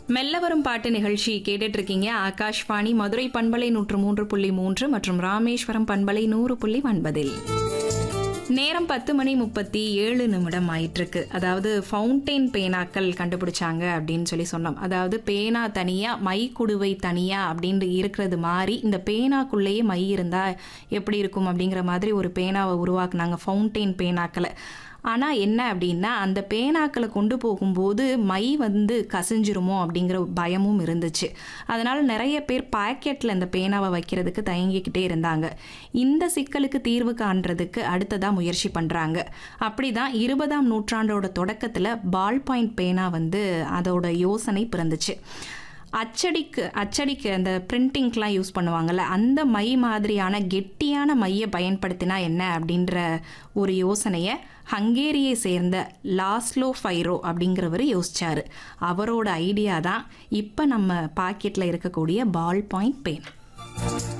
மெல்ல வரும் பாட்டு நிகழ்ச்சி கேட்டுட்டு இருக்கீங்க ஆகாஷ்வாணி மதுரை பண்பலை நூற்று மூன்று புள்ளி மூன்று மற்றும் ராமேஸ்வரம் பண்பலை நூறு புள்ளி ஒன்பதில் நேரம் பத்து மணி முப்பத்தி ஏழு நிமிடம் ஆயிட்டிருக்கு அதாவது ஃபவுண்டெயின் பேனாக்கள் கண்டுபிடிச்சாங்க அப்படின்னு சொல்லி சொன்னோம் அதாவது பேனா தனியா மை குடுவை தனியா அப்படின்னு இருக்கிறது மாதிரி இந்த பேனாக்குள்ளேயே மை இருந்தா எப்படி இருக்கும் அப்படிங்கிற மாதிரி ஒரு பேனாவை உருவாக்குனாங்க ஃபவுண்டெயின் பேனாக்களை ஆனால் என்ன அப்படின்னா அந்த பேனாக்களை கொண்டு போகும்போது மை வந்து கசிஞ்சிருமோ அப்படிங்கிற பயமும் இருந்துச்சு அதனால் நிறைய பேர் பாக்கெட்டில் இந்த பேனாவை வைக்கிறதுக்கு தயங்கிக்கிட்டே இருந்தாங்க இந்த சிக்கலுக்கு தீர்வு காண்றதுக்கு அடுத்ததாக முயற்சி பண்ணுறாங்க அப்படி தான் இருபதாம் நூற்றாண்டோட தொடக்கத்தில் பால் பாயிண்ட் பேனா வந்து அதோட யோசனை பிறந்துச்சு அச்சடிக்கு அச்சடிக்கு அந்த பிரிண்டிங்க்கெலாம் யூஸ் பண்ணுவாங்கள்ல அந்த மை மாதிரியான கெட்டியான மையை பயன்படுத்தினா என்ன அப்படின்ற ஒரு யோசனையை ஹங்கேரியை சேர்ந்த லாஸ்லோ ஃபைரோ அப்படிங்கிறவர் யோசிச்சாரு அவரோட ஐடியா தான் இப்போ நம்ம பாக்கெட்டில் இருக்கக்கூடிய பால் பாயிண்ட் பேன்